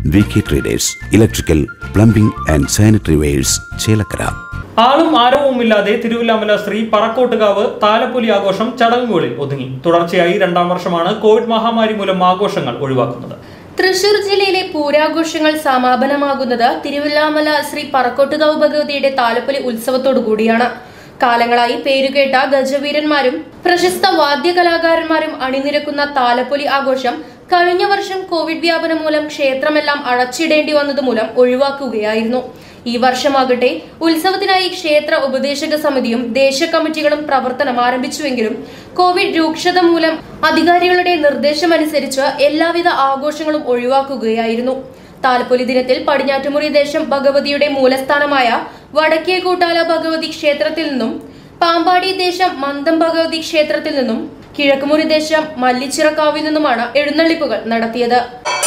V K traders electrical plumbing and sanitary wares Chelakkara ആളും ആരവവുമില്ലാതെ തിരുവില്ലാമല ശ്രീ പറക്കോട്ടുകാവ് താലപ്പൊലി ആഘോഷം ചടങ്ങുകളിൽ ഒതുങ്ങി തുടർച്ചയായി രണ്ടാം വർഷമാണ് കോവിഡ് മഹാമാരി മൂലം ആഘോഷങ്ങൾ ഒഴിവാക്കുന്നത് തൃശൂർ ജില്ലയിലെ പൂരാഘോഷങ്ങൾ സമാപനമാകുന്നത് തിരുവല്ലാമല ശ്രീ പറക്കോട്ടുകാവ് ഭഗവതിയുടെ താലപ്പൊലി ഉത്സവത്തോടു കൂടിയാണ് കാലങ്ങളായി പേരുകേട്ട ഗജവീരന്മാരും പ്രശസ്ത വാദ്യകലാകാരന്മാരും അണിനിരക്കുന്ന താലപ്പൊലി ആഘോഷം കഴിഞ്ഞ വർഷം കോവിഡ് വ്യാപനം മൂലം ക്ഷേത്രമെല്ലാം അടച്ചിടേണ്ടി വന്നതുമൂലം ഒഴിവാക്കുകയായിരുന്നു ഈ വർഷമാകട്ടെ ഉത്സവത്തിനായി ക്ഷേത്ര ഉപദേശക സമിതിയും ദേശ കമ്മിറ്റികളും പ്രവർത്തനം ആരംഭിച്ചുവെങ്കിലും കോവിഡ് രൂക്ഷത മൂലം അധികാരികളുടെ നിർദ്ദേശമനുസരിച്ച് എല്ലാവിധ ആഘോഷങ്ങളും ഒഴിവാക്കുകയായിരുന്നു താലപ്പൊലി ദിനത്തിൽ പടിഞ്ഞാറ്റുമുറി ദേശം ഭഗവതിയുടെ മൂലസ്ഥാനമായ വടക്കേ കൂട്ടാല ഭഗവതി ക്ഷേത്രത്തിൽ നിന്നും പാമ്പാടി ദേശം മന്ദം ഭഗവതി ക്ഷേത്രത്തിൽ നിന്നും കിഴക്കുമുറി ദേശം മല്ലിച്ചിറക്കാവിൽ നിന്നുമാണ് എഴുന്നള്ളിപ്പുകൾ നടത്തിയത്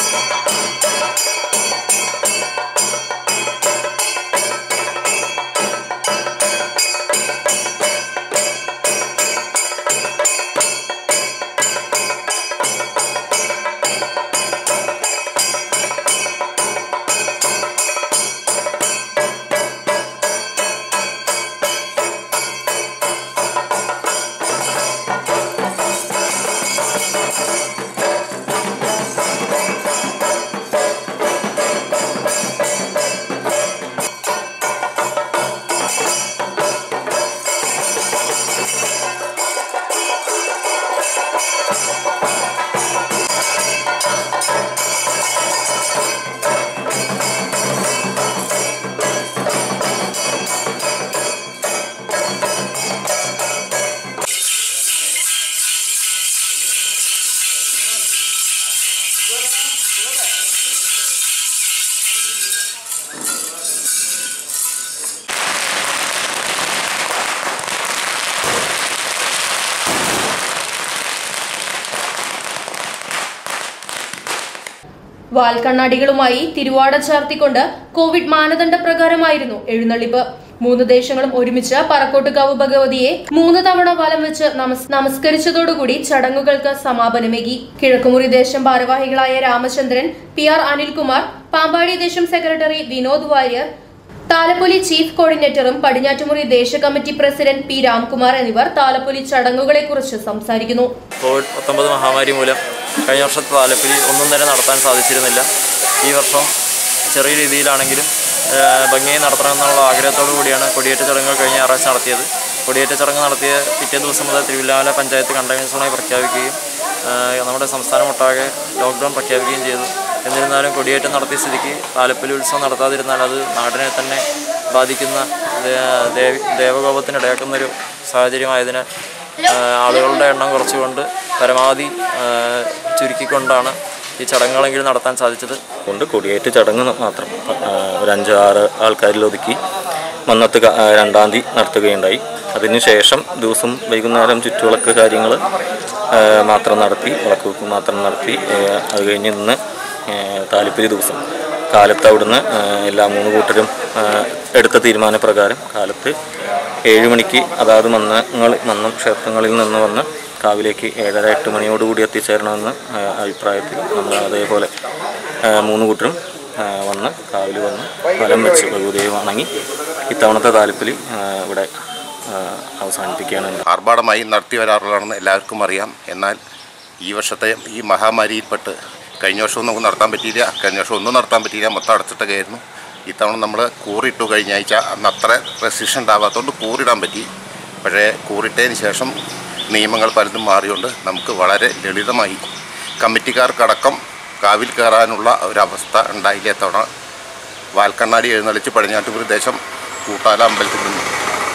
വാൽക്കണ്ണാടികളുമായി തിരുവാട ചാർത്തിക്കൊണ്ട് കോവിഡ് മാനദണ്ഡ പ്രകാരമായിരുന്നു എഴുന്നള്ളിപ്പ് മൂന്ന് ദേശങ്ങളും ഒരുമിച്ച് പറക്കോട്ടുകാവ് ഭഗവതിയെ മൂന്ന് തവണ വലം വെച്ച് നമസ് നമസ്കരിച്ചതോടുകൂടി ചടങ്ങുകൾക്ക് സമാപനമേകി കിഴക്കുമുറി ദേശം ഭാരവാഹികളായ രാമചന്ദ്രൻ പി ആർ അനിൽകുമാർ പാമ്പാടി ദേശം സെക്രട്ടറി വിനോദ് വാര്യർ താലപ്പൊലി ചീഫ് കോർഡിനേറ്ററും പടിഞ്ഞാറ്റുമുറി ദേശ കമ്മിറ്റി പ്രസിഡന്റ് പി രാംകുമാർ എന്നിവർ താലപ്പൊലി ചടങ്ങുകളെക്കുറിച്ച് സംസാരിക്കുന്നു കോവിഡ് പത്തൊമ്പത് മഹാമാരി മൂലം കഴിഞ്ഞ വർഷത്തെ താലപ്പൊലി ഒന്നും തന്നെ നടത്താൻ സാധിച്ചിരുന്നില്ല ഈ വർഷം ചെറിയ രീതിയിലാണെങ്കിലും ആ, ഭംഗിയായി നടത്തണമെന്നുള്ള ആഗ്രഹത്തോടു കൂടിയാണ് കൊടിയേറ്റ ചടങ്ങുകൾ കഴിഞ്ഞ ഞായറാഴ്ച നടത്തിയത് കൊടിയേറ്റ ചടങ്ങ് നടത്തിയ പിറ്റേ ദിവസം മുതൽ തിരുവില്ലാമല പഞ്ചായത്ത് കണ്ടെയ്ൻമെൻറ്റ് സോണായി പ്രഖ്യാപിക്കുകയും ആ, നമ്മുടെ സംസ്ഥാനമൊട്ടാകെ ലോക്ക്ഡൗൺ പ്രഖ്യാപിക്കുകയും ചെയ്തു എന്നിരുന്നാലും കൊടിയേറ്റം നടത്തിയ സ്ഥിതിക്ക് താലപ്പൊലി ഉത്സവം നടത്താതിരുന്നാൽ അത് നാടിനെ തന്നെ ബാധിക്കുന്ന ദേ- ദേവി ദേവകോപത്തിനിടയാക്കുന്നൊരു സാഹചര്യമായതിനാൽ ആ, ആളുകളുടെ എണ്ണം കുറച്ചുകൊണ്ട് പരമാവധി ആ, ചുരുക്കിക്കൊണ്ടാണ് ഈ ചടങ്ങുകളെങ്കിലും നടത്താൻ സാധിച്ചത് കൊണ്ട് കൊടിയേറ്റ് ചടങ്ങ് മാത്രം ആ, ഒരു അഞ്ച് ആറ് ആൾക്കാരിൽ ഒതുക്കി മന്നത്ത് ക- ആ, രണ്ടാം തീയതി നടത്തുകയുണ്ടായി അതിനുശേഷം ദിവസം വൈകുന്നേരം ചുറ്റുവിളക്ക് കാര്യങ്ങൾ മാത്രം നടത്തി വിളക്ക് വെപ്പ് മാത്രം നടത്തി ആ, അത് കഴിഞ്ഞ് ഇന്ന് ആ, താലിപ്പൊലി ദിവസം കാലത്ത് അവിടുന്ന് ആ, എല്ലാ മൂന്ന് കൂട്ടരും ആ, എടുത്ത തീരുമാനപ്രകാരം കാലത്ത് ഏഴ് മണിക്ക് അതാത് മന്നങ്ങൾ മന്നം ക്ഷേത്രങ്ങളിൽ നിന്ന് വന്ന് കാവിലേക്ക് ഏഴര എട്ട് മണിയോടുകൂടി എത്തിച്ചേരണമെന്ന് ആ, അഭിപ്രായത്തിൽ നമ്മൾ അതേപോലെ ആ, മൂന്ന് കൂട്ടരും ആ, വന്ന് കാവിൽ വന്ന് ഫലം വെച്ച് ഭഗവതിയെ വണങ്ങി ഇത്തവണത്തെ താലപ്പൊലി ആ, ഇവിടെ ആ, അവസാനിപ്പിക്കുകയാണ് ആർഭാടമായി നടത്തി വരാറുള്ളതാണെന്ന് എല്ലാവർക്കും അറിയാം എന്നാൽ ഈ വർഷത്തെ ഈ മഹാമാരിയിൽപ്പെട്ട് കഴിഞ്ഞ വർഷം നമുക്ക് നടത്താൻ പറ്റിയില്ല കഴിഞ്ഞ വർഷം ഒന്നും നടത്താൻ പറ്റിയില്ല മൊത്തം അടച്ചിട്ടൊക്കെയായിരുന്നു ഇത്തവണ നമ്മൾ കൂറിട്ടു കഴിഞ്ഞ ആഴ്ച അന്ന് അത്ര റെസ്ട്രിക്ഷൻ ഉണ്ടാവാത്തതുകൊണ്ട് കൂറിടാൻ പറ്റി പക്ഷേ കൂറിട്ടതിന് ശേഷം നിയമങ്ങൾ പലതും മാറിയുകൊണ്ട് നമുക്ക് വളരെ ലളിതമായി കമ്മിറ്റിക്കാർക്കടക്കം കാവിൽ കയറാനുള്ള ഒരവസ്ഥ ഉണ്ടായില്ല തവണ വാൽക്കണ്ണാടി എഴുന്നള്ളിച്ച് പടിഞ്ഞാറ്റുപുരി ദേശം കൂട്ടാല അമ്പലത്തിൽ നിന്ന്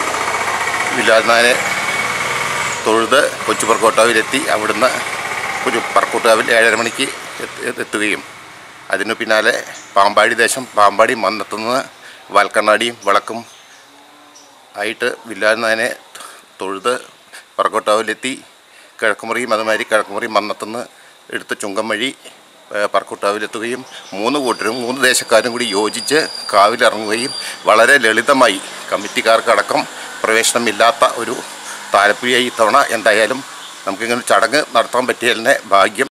വിലാനാനെ തൊഴുത് കൊച്ചുപർക്കോട്ടാവിലെത്തി അവിടുന്ന് ഒരു പറക്കൂട്ടാവിൽ ഏഴര മണിക്ക് എത്തി- എത്തുകയും അതിനു പിന്നാലെ പാമ്പാടി ദേശം പാമ്പാടി മന്നത്തുനിന്ന് വാൽക്കണ്ണാടിയും വിളക്കും ആയിട്ട് വില്ലാനാനെ തൊഴുത് പറക്കോട്ടാവിലെത്തി കിഴക്കുമുറിയും അതുമാതിരി കിഴക്കുമുറി മന്നത്തുനിന്ന് എടുത്ത് ചുങ്കം വഴി ഏഹ്, പറക്കൂട്ടാവിലെത്തുകയും മൂന്ന് കൂട്ടരും മൂന്ന് ദേശക്കാരും കൂടി യോജിച്ച് കാവിലിറങ്ങുകയും വളരെ ലളിതമായി കമ്മിറ്റിക്കാർക്കടക്കം പ്രവേശനമില്ലാത്ത ഒരു താലപ്പൊലിയായി ഇത്തവണ എന്തായാലും നമുക്കിങ്ങനെ ചടങ്ങ് നടത്താൻ പറ്റിയതിൻ്റെ ഭാഗ്യം